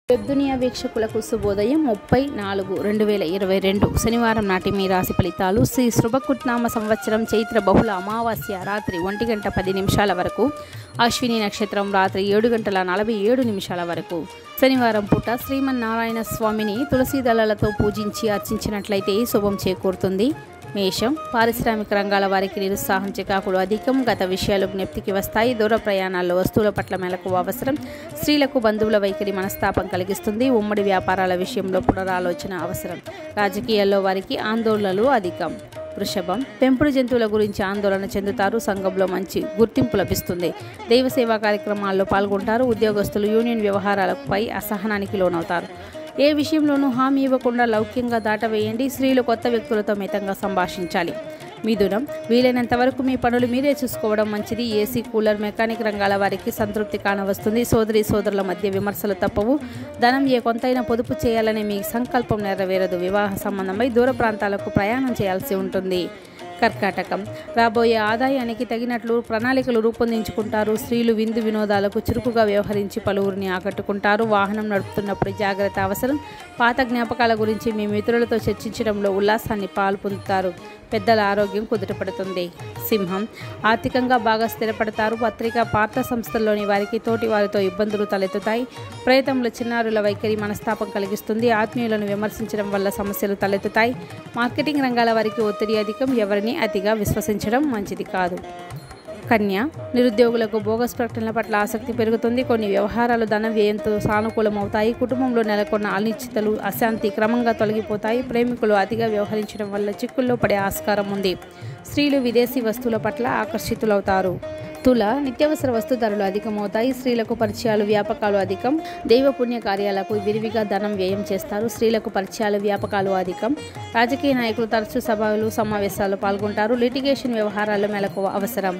వెబ్దునియా వీక్షకులకు శుభోదయం ముప్పై నాలుగు రెండు వేల ఇరవై రెండు శనివారం నాటి మీ రాశి ఫలితాలు శ్రీ శుభకుట్నామ సంవత్సరం చైత్ర బహుళ అమావాస్య రాత్రి ఒంటి గంట పది నిమిషాల వరకు అశ్విని నక్షత్రం రాత్రి ఏడు గంటల నలభై ఏడు నిమిషాల వరకు శనివారం పూట శ్రీమన్నారాయణ స్వామిని తులసి దళాలతో పూజించి అర్చించినట్లయితే శుభం చేకూరుతుంది మేషం పారిశ్రామిక రంగాల వారికి నిరుత్సాహం చికాకులు అధికం గత విషయాలు జ్ఞప్తికి వస్తాయి దూర ప్రయాణాల్లో వస్తువుల పట్ల మెలకు అవసరం స్త్రీలకు బంధువుల వైఖరి మనస్తాపం కలిగిస్తుంది ఉమ్మడి వ్యాపారాల విషయంలో పునరాలోచన అవసరం రాజకీయాల్లో వారికి ఆందోళనలు అధికం వృషభం పెంపుడు జంతువుల గురించి ఆందోళన చెందుతారు సంఘంలో మంచి గుర్తింపు లభిస్తుంది దైవ సేవా కార్యక్రమాల్లో పాల్గొంటారు ఉద్యోగస్తులు యూనియన్ వ్యవహారాలపై అసహనానికి లోనవుతారు ఏ విషయంలోనూ హామీ ఇవ్వకుండా లౌక్యంగా దాటవేయండి స్త్రీలు కొత్త వ్యక్తులతో మితంగా సంభాషించాలి మిథునం వీలైనంత వరకు మీ పనులు మీరే చూసుకోవడం మంచిది ఏసీ కూలర్ మెకానిక్ రంగాల వారికి సంతృప్తి కానవస్తుంది సోదరి సోదరుల మధ్య విమర్శలు తప్పవు ధనం ఏ కొంతైనా పొదుపు చేయాలనే మీ సంకల్పం నెరవేరదు వివాహ సంబంధమై దూర ప్రాంతాలకు ప్రయాణం చేయాల్సి ఉంటుంది కర్కాటకం రాబోయే ఆదాయానికి తగినట్లు ప్రణాళికలు రూపొందించుకుంటారు స్త్రీలు విందు వినోదాలకు చురుకుగా వ్యవహరించి పలువురిని ఆకట్టుకుంటారు వాహనం నడుపుతున్నప్పుడు జాగ్రత్త అవసరం పాత జ్ఞాపకాల గురించి మీ మిత్రులతో చర్చించడంలో ఉల్లాసాన్ని పాలు పొందుతారు పెద్దల ఆరోగ్యం కుదుటపడుతుంది సింహం ఆర్థికంగా బాగా స్థిరపడతారు పత్రికా పాత్ర సంస్థల్లోని వారికి తోటి వారితో ఇబ్బందులు తలెత్తుతాయి ప్రయత్నంలో చిన్నారుల వైఖరి మనస్తాపం కలిగిస్తుంది ఆత్మీయులను విమర్శించడం వల్ల సమస్యలు తలెత్తుతాయి మార్కెటింగ్ రంగాల వారికి ఒత్తిడి అధికం ఎవరిని అతిగా విశ్వసించడం మంచిది కాదు కన్య నిరుద్యోగులకు బోగస్ ప్రకటనల పట్ల ఆసక్తి పెరుగుతుంది కొన్ని వ్యవహారాలు ధన వ్యయంతో సానుకూలమవుతాయి కుటుంబంలో నెలకొన్న అనిశ్చితలు అశాంతి క్రమంగా తొలగిపోతాయి ప్రేమికులు అతిగా వ్యవహరించడం వల్ల చిక్కుల్లో పడే ఆస్కారం ఉంది స్త్రీలు విదేశీ వస్తువుల పట్ల ఆకర్షితులవుతారు తుల నిత్యావసర వస్తు ధరలు అధికమవుతాయి స్త్రీలకు పరిచయాలు వ్యాపకాలు అధికం దైవ పుణ్య కార్యాలకు విరివిగా ధనం వ్యయం చేస్తారు స్త్రీలకు పరిచయాలు వ్యాపకాలు అధికం రాజకీయ నాయకులు తరచూ సభలు సమావేశాలు పాల్గొంటారు లిటిగేషన్ వ్యవహారాలు మెలకు అవసరం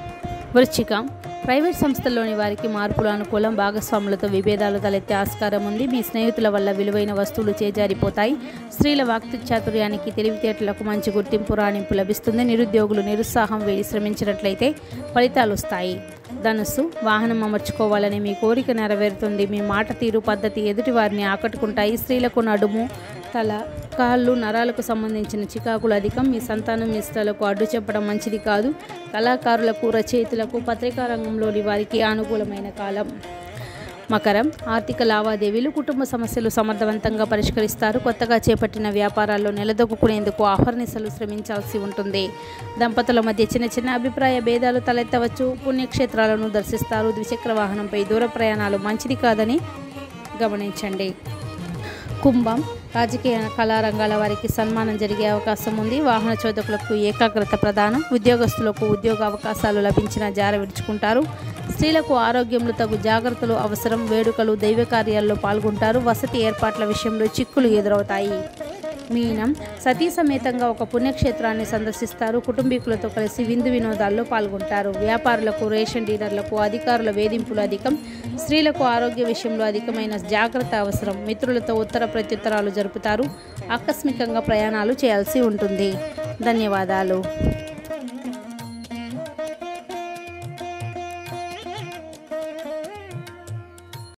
వృశ్చికం ప్రైవేట్ సంస్థల్లోని వారికి మార్పులు అనుకూలం భాగస్వాములతో విభేదాలు తలెత్తే ఆస్కారం ఉంది మీ స్నేహితుల వల్ల విలువైన వస్తువులు చేజారిపోతాయి స్త్రీల వాక్తి చాతుర్యానికి తెలివితేటలకు మంచి గుర్తింపు రాణింపు లభిస్తుంది నిరుద్యోగులు నిరుత్సాహం వేడి శ్రమించినట్లయితే ఫలితాలు వస్తాయి ధనుస్సు వాహనం అమర్చుకోవాలని మీ కోరిక నెరవేరుతుంది మీ మాట తీరు పద్ధతి ఎదుటి వారిని ఆకట్టుకుంటాయి స్త్రీలకు నడుము తల కాళ్ళు నరాలకు సంబంధించిన చికాకులు అధికం మీ సంతానం ఇష్టాలకు అడ్డు చెప్పడం మంచిది కాదు కళాకారులకు రచయితలకు పత్రికా రంగంలోని వారికి అనుకూలమైన కాలం మకరం ఆర్థిక లావాదేవీలు కుటుంబ సమస్యలు సమర్థవంతంగా పరిష్కరిస్తారు కొత్తగా చేపట్టిన వ్యాపారాల్లో నిలదొక్కునేందుకు ఆహర్నిశలు శ్రమించాల్సి ఉంటుంది దంపతుల మధ్య చిన్న చిన్న అభిప్రాయ భేదాలు తలెత్తవచ్చు పుణ్యక్షేత్రాలను దర్శిస్తారు ద్విచక్ర వాహనంపై దూర ప్రయాణాలు మంచిది కాదని గమనించండి కుంభం రాజకీయ కళారంగాల వారికి సన్మానం జరిగే అవకాశం ఉంది వాహన చోదకులకు ఏకాగ్రత ప్రధానం ఉద్యోగస్తులకు ఉద్యోగ అవకాశాలు లభించిన జార విడుచుకుంటారు స్త్రీలకు ఆరోగ్యంలో తగు జాగ్రత్తలు అవసరం వేడుకలు దైవ కార్యాల్లో పాల్గొంటారు వసతి ఏర్పాట్ల విషయంలో చిక్కులు ఎదురవుతాయి మీనం సతీ సమేతంగా ఒక పుణ్యక్షేత్రాన్ని సందర్శిస్తారు కుటుంబీకులతో కలిసి విందు వినోదాల్లో పాల్గొంటారు వ్యాపారులకు రేషన్ డీలర్లకు అధికారుల వేధింపులు అధికం స్త్రీలకు ఆరోగ్య విషయంలో అధికమైన జాగ్రత్త అవసరం మిత్రులతో ఉత్తర ప్రత్యుత్తరాలు జరుపుతారు ఆకస్మికంగా ప్రయాణాలు చేయాల్సి ఉంటుంది ధన్యవాదాలు